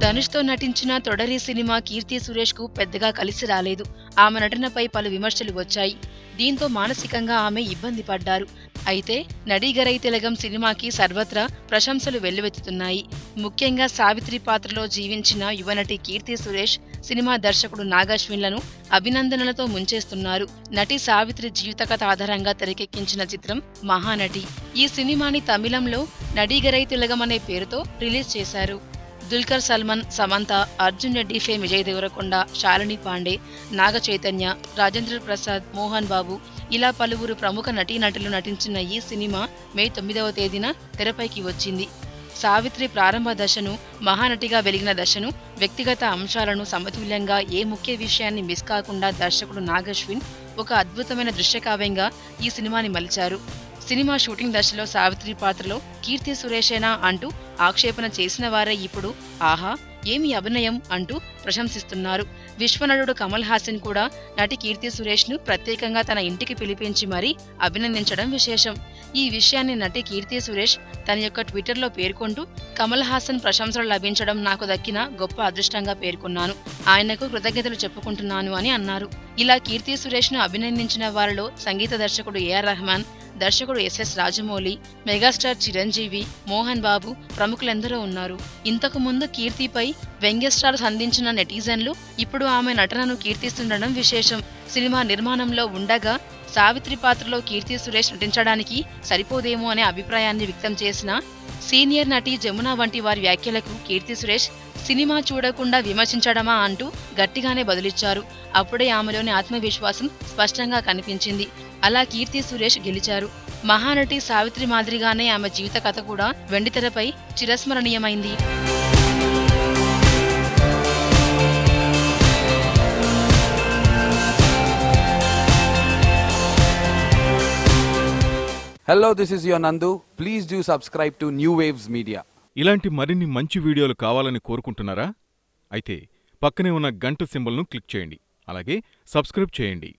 ధనుష్తో నటించిన తొడరి సినిమా కీర్తి సురేష్ కు పెద్దగా కలిసి రాలేదు ఆమె నటనపై పలు విమర్శలు వచ్చాయి దీంతో మానసికంగా ఆమె ఇబ్బంది పడ్డారు అయితే నడిగరై తిలగం సినిమాకి సర్వత్రా ప్రశంసలు వెల్లువెత్తుతున్నాయి ముఖ్యంగా సావిత్రి పాత్రలో జీవించిన యువనటి కీర్తి సురేష్ సినిమా దర్శకుడు నాగశ్విన్లను అభినందనలతో ముంచేస్తున్నారు నటి సావిత్రి జీవిత కథ ఆధారంగా తెరకెక్కించిన చిత్రం మహానటి ఈ సినిమాని తమిళంలో నడిగరై తిలగం అనే పేరుతో రిలీజ్ చేశారు దుల్కర్ సల్మాన్ సమంత అర్జున్ రెడ్డి ఫే విజయ్ దేవరకొండ శాలిని పాండే నాగ చైతన్య రాజేంద్ర ప్రసాద్ మోహన్ బాబు ఇలా పలువురు ప్రముఖ నటీనటులు నటించిన ఈ సినిమా మే తొమ్మిదవ తేదీన తెరపైకి వచ్చింది సావిత్రి ప్రారంభ దశను మహానటిగా వెలిగిన దశను వ్యక్తిగత అంశాలను సమతుల్యంగా ఏ ముఖ్య విషయాన్ని మిస్ కాకుండా దర్శకుడు నాగశ్విన్ ఒక అద్భుతమైన దృశ్యకావ్యంగా ఈ సినిమాని మలిచారు సినిమా షూటింగ్ దశలో సావిత్రి పాత్రలో కీర్తి సురేషేనా అంటూ ఆక్షేపణ చేసిన వారే ఇప్పుడు ఆహా ఏమి అభినయం అంటూ ప్రశంసిస్తున్నారు విశ్వనటుడు కమల్ హాసన్ కూడా నటి కీర్తి సురేష్ ను ప్రత్యేకంగా తన ఇంటికి పిలిపించి మరీ అభినందించడం విశేషం ఈ విషయాన్ని నటి కీర్తి సురేష్ తన యొక్క ట్విట్టర్లో పేర్కొంటూ కమల్ హాసన్ ప్రశంసలు లభించడం నాకు దక్కిన గొప్ప అదృష్టంగా పేర్కొన్నాను ఆయనకు కృతజ్ఞతలు చెప్పుకుంటున్నాను అని అన్నారు ఇలా కీర్తి సురేష్ ను అభినందించిన వారిలో సంగీత దర్శకుడు ఏఆర్ రెహమాన్ దర్శకుడు ఎస్ఎస్ రాజమౌళి మెగాస్టార్ చిరంజీవి మోహన్ బాబు ప్రముఖులెందరో ఉన్నారు ఇంతకు ముందు కీర్తిపై వ్యంగ్యస్టార్స్ అందించిన నెటిజన్లు ఇప్పుడు ఆమె నటనను కీర్తిస్తుండడం విశేషం సినిమా నిర్మాణంలో ఉండగా సావిత్రి పాత్రలో కీర్తి సురేష్ నటించడానికి సరిపోదేమో అనే అభిప్రాయాన్ని వ్యక్తం చేసిన సీనియర్ నటి జమున వంటి వారి వ్యాఖ్యలకు కీర్తి సురేష్ సినిమా చూడకుండా విమర్శించడమా అంటూ గట్టిగానే బదులిచ్చారు అప్పుడే ఆమెలోని ఆత్మవిశ్వాసం స్పష్టంగా కనిపించింది అలా కీర్తి సురేష్ గెలిచారు మహానటి సావిత్రి మాదిరిగానే ఆమె జీవిత కథ కూడా వెండితెరపై చిరస్మరణీయమైంది Hello, this is your Nandu. Please do subscribe to New Waves Media. ఇలాంటి మరిన్ని మంచి వీడియోలు కావాలని కోరుకుంటున్నారా అయితే పక్కనే ఉన్న గంట సింబల్ను క్లిక్ చేయండి అలాగే సబ్స్క్రైబ్ చేయండి